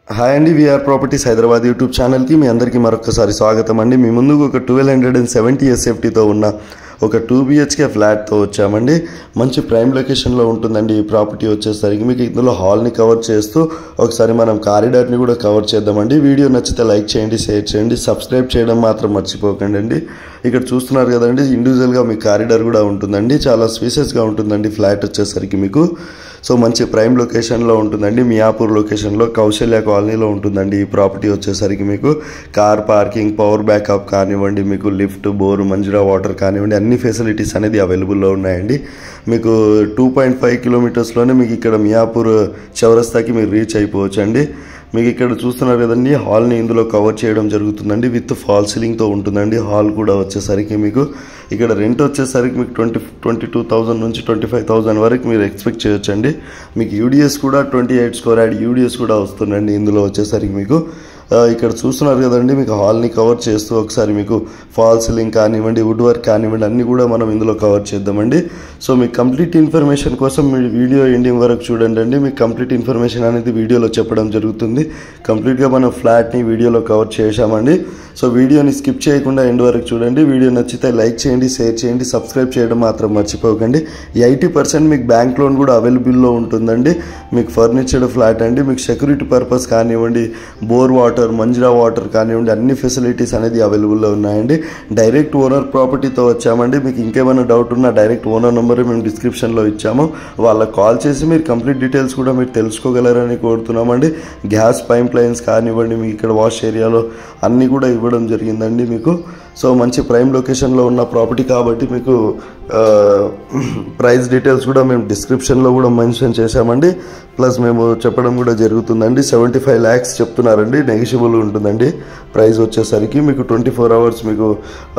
hi అండి VR properties Hyderabad YouTube ఛానల్కి మీ అందరికీ మరొకసారి స్వాగతం అండి మీ ముందుకు ఒక ట్వెల్వ్ హండ్రెడ్ అండ్ సెవెంటీ ఎస్ఎఫ్టీతో ఉన్న ఒక టూ బిహెచ్కే ఫ్లాట్తో వచ్చామండి మంచి ప్రైమ్ లొకేషన్లో ఉంటుందండి ఈ ప్రాపర్టీ వచ్చేసరికి మీకు ఇందులో హాల్ని కవర్ చేస్తూ ఒకసారి మనం కారిడార్ని కూడా కవర్ చేద్దామండి వీడియో నచ్చితే లైక్ చేయండి షేర్ చేయండి సబ్స్క్రైబ్ చేయడం మాత్రం మర్చిపోకండి అండి ఇక్కడ చూస్తున్నారు కదండి ఇండివిజువల్గా మీ కారిడార్ కూడా ఉంటుందండి చాలా స్పేసెస్గా ఉంటుందండి ఫ్లాట్ వచ్చేసరికి మీకు సో మంచి ప్రైమ్ లొకేషన్లో ఉంటుందండి మియాపూర్ లొకేషన్లో కౌశల్య కాలనీలో ఉంటుందండి ఈ ప్రాపర్టీ వచ్చేసరికి మీకు కార్ పార్కింగ్ పవర్ బ్యాకప్ కానివ్వండి మీకు లిఫ్ట్ బోర్ మంజురా వాటర్ కానివ్వండి అన్ని ఫెసిలిటీస్ అనేది అవైలబుల్లో ఉన్నాయండి మీకు టూ పాయింట్ ఫైవ్ కిలోమీటర్స్లోనే మీకు ఇక్కడ మియాపూర్ చౌరస్తాకి మీరు రీచ్ అయిపోవచ్చు అండి మీకు ఇక్కడ చూస్తున్నారు కదండి హాల్ని ఇందులో కవర్ చేయడం జరుగుతుందండి విత్ ఫాల్ సీలింగ్తో ఉంటుందండి హాల్ కూడా వచ్చేసరికి మీకు ఇక్కడ రెంట్ వచ్చేసరికి మీకు ట్వంటీ ట్వంటీ టూ థౌజండ్ నుంచి ట్వంటీ ఫైవ్ థౌజండ్ వరకు మీరు ఎక్స్పెక్ట్ చేయొచ్చండి మీకు యూడిఎస్ కూడా twenty eight score add UDS కూడా వస్తుందండి ఇందులో వచ్చేసరికి మీకు ఆ, ఇక్కడ చూస్తున్నారు కదండి మీకు హాల్ని కవర్ చేస్తూ ఒకసారి మీకు ఫాల్ సీలింగ్ కానివ్వండి వుడ్ వర్క్ కానివ్వండి అన్నీ కూడా మనం ఇందులో కవర్ చేద్దామండి సో మీకు కంప్లీట్ ఇన్ఫర్మేషన్ కోసం మీరు వీడియో ఎండింగ్ వరకు చూడండి అండి మీకు కంప్లీట్ ఇన్ఫర్మేషన్ అనేది వీడియోలో చెప్పడం జరుగుతుంది కంప్లీట్గా మనం ఫ్లాట్ని వీడియోలో కవర్ చేశామండి సో వీడియోని స్కిప్ చేయకుండా ఎండ్ వరకు చూడండి వీడియో నచ్చితే లైక్ చేయండి షేర్ చేయండి సబ్స్క్రైబ్ చేయడం మాత్రం మర్చిపోకండి ఎయిటీ పర్సెంట్ మీకు బ్యాంక్ లోన్ కూడా అవైలబుల్లో ఉంటుందండి మీకు ఫర్నిచర్డ్ ఫ్లాట్ అండి మీకు సెక్యూరిటీ పర్పస్ కానివ్వండి బోర్ వాటర్ మంజురా వాటర్ కానివ్వండి అన్ని ఫెసిలిటీస్ అనేది అవైలబుల్లో ఉన్నాయండి డైరెక్ట్ ఓనర్ ప్రాపర్టీతో వచ్చామండి మీకు ఇంకేమైనా డౌట్ ఉన్నా డైరెక్ట్ ఓనర్ నెంబర్ మేము డిస్క్రిప్షన్లో ఇచ్చాము వాళ్ళకి కాల్ చేసి మీరు కంప్లీట్ డీటెయిల్స్ కూడా మీరు తెలుసుకోగలరని కోరుతున్నామండి గ్యాస్ పైప్ లైన్స్ కానివ్వండి మీకు ఇక్కడ వాష్ ఏరియాలో అన్నీ కూడా ఇవ్వడం జరిగిందండి మీకు సో మంచి ప్రైమ్ లొకేషన్లో ఉన్న ప్రాపర్టీ కాబట్టి మీకు ఆ, ప్రైస్ డీటెయిల్స్ కూడా మేము డిస్క్రిప్షన్లో కూడా మెన్షన్ చేశామండి ప్లస్ మేము చెప్పడం కూడా జరుగుతుందండి సెవెంటీ ఫైవ్ ల్యాక్స్ చెప్తున్నారండి నెగిషియబుల్ ఉంటుందండి ప్రైస్ వచ్చేసరికి మీకు ట్వంటీ ఫోర్ అవర్స్ మీకు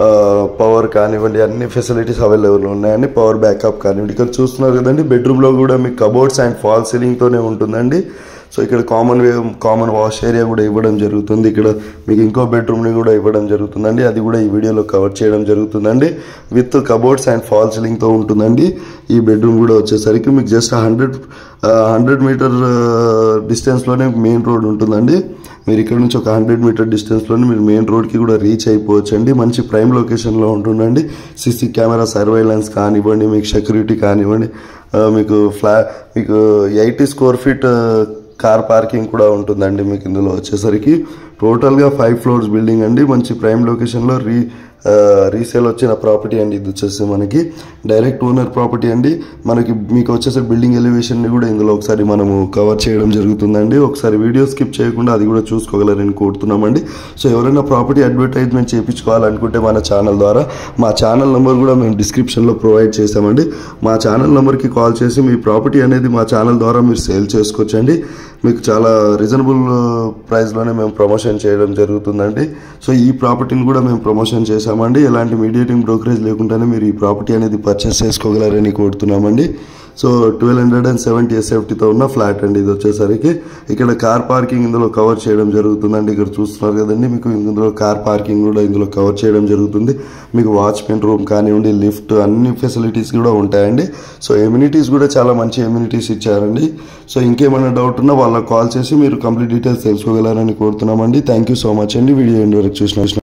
పవర్ కానివ్వండి అన్ని ఫెసిలిటీస్ అవైలబుల్ ఉన్నాయండి పవర్ బ్యాకప్ కానివ్వండి ఇక్కడ చూస్తున్నారు కదండి బెడ్రూమ్లో కూడా మీకు కబోర్డ్స్ అండ్ ఫాల్ సీలింగ్తోనే ఉంటుందండి సో ఇక్కడ common way common wash area కూడా ఇవ్వడం జరుగుతుంది ఇక్కడ మీకు ఇంకో బెడ్రూమ్ని కూడా ఇవ్వడం జరుగుతుందండి అది కూడా ఈ వీడియోలో కవర్ చేయడం జరుగుతుందండి విత్ కబోర్డ్స్ అండ్ ఫాల్ సీలింగ్తో ఉంటుందండి ఈ బెడ్రూమ్ కూడా వచ్చేసరికి మీకు జస్ట్ హండ్రెడ్ హండ్రెడ్ మీటర్ డిస్టెన్స్లోనే మెయిన్ రోడ్ ఉంటుందండి మీరు ఇక్కడ నుంచి ఒక హండ్రెడ్ మీటర్ డిస్టెన్స్లోనే మీరు మెయిన్ రోడ్కి కూడా రీచ్ అయిపోవచ్చు అండి మంచి ప్రైమ్ లొకేషన్లో ఉంటుందండి సీసీ కెమెరా సర్వైలెన్స్ కానివ్వండి మీకు సెక్యూరిటీ కానివ్వండి ఆ, మీకు ఫ్లా మీకు eighty square feet car parking కూడా ఉంటుందండి మీకు ఇందులో వచ్చేసరికి టోటల్గా ఫైవ్ ఫ్లోర్స్ బిల్డింగ్ అండి మంచి ప్రైమ్ లొకేషన్లో రీ ఆ, రీసేల్ వచ్చిన ప్రాపర్టీ అండి ఇది వచ్చేసి మనకి డైరెక్ట్ ఓనర్ ప్రాపర్టీ అండి మనకి మీకు వచ్చేసి బిల్డింగ్ ఎలివేషన్ని కూడా ఇందులో ఒకసారి మనము కవర్ చేయడం జరుగుతుందండి ఒకసారి వీడియో స్కిప్ చేయకుండా అది కూడా చూసుకోగలరని కోరుతున్నామండి సో ఎవరైనా ప్రాపర్టీ అడ్వర్టైజ్మెంట్ చేయించుకోవాలనుకుంటే మన ఛానల్ ద్వారా మా ఛానల్ నెంబర్ కూడా మేము డిస్క్రిప్షన్లో ప్రొవైడ్ చేసామండి మా ఛానల్ నెంబర్కి కాల్ చేసి మీ ప్రాపర్టీ అనేది మా ఛానల్ ద్వారా మీరు సేల్ చేసుకోవచ్చండి మీకు చాలా రీజనబుల్ ప్రైస్లోనే మేము ప్రమోషన్ చేయడం జరుగుతుందండి సో ఈ ప్రాపర్టీని కూడా మేము ప్రమోషన్ చేశామండి ఎలాంటి మీడియేటింగ్ బ్రోకరేజ్ లేకుండానే మీరు ఈ ప్రాపర్టీ అనేది పర్చేస్ చేసుకోగలరని కోరుతున్నామండి so twelve hundred and seventy ఎస్ఎఫ్టీతో ఉన్న ఫ్లాట్ అండి ఇది వచ్చేసరికి ఇక్కడ కార్ పార్కింగ్ ఇందులో కవర్ చేయడం జరుగుతుందండి ఇక్కడ చూస్తున్నారు కదండి మీకు ఇందులో కార్ పార్కింగ్ కూడా ఇందులో కవర్ చేయడం జరుగుతుంది మీకు వాచ్మెన్ రూమ్ కానివ్వండి లిఫ్ట్ అన్ని ఫెసిలిటీస్ కూడా ఉంటాయండి సో ఎమ్యూనిటీస్ కూడా చాలా మంచి ఎమ్యూనిటీస్ ఇచ్చారండి సో ఇంకేమైనా డౌట్ ఉన్నా వాళ్ళకి కాల్ చేసి మీరు కంప్లీట్ డీటెయిల్స్ తెలుసుకోగలరని కోరుతున్నామండి థ్యాంక్ యూ సో మచ్ అండి వీడియో ఎండ్ వరకు చూసిన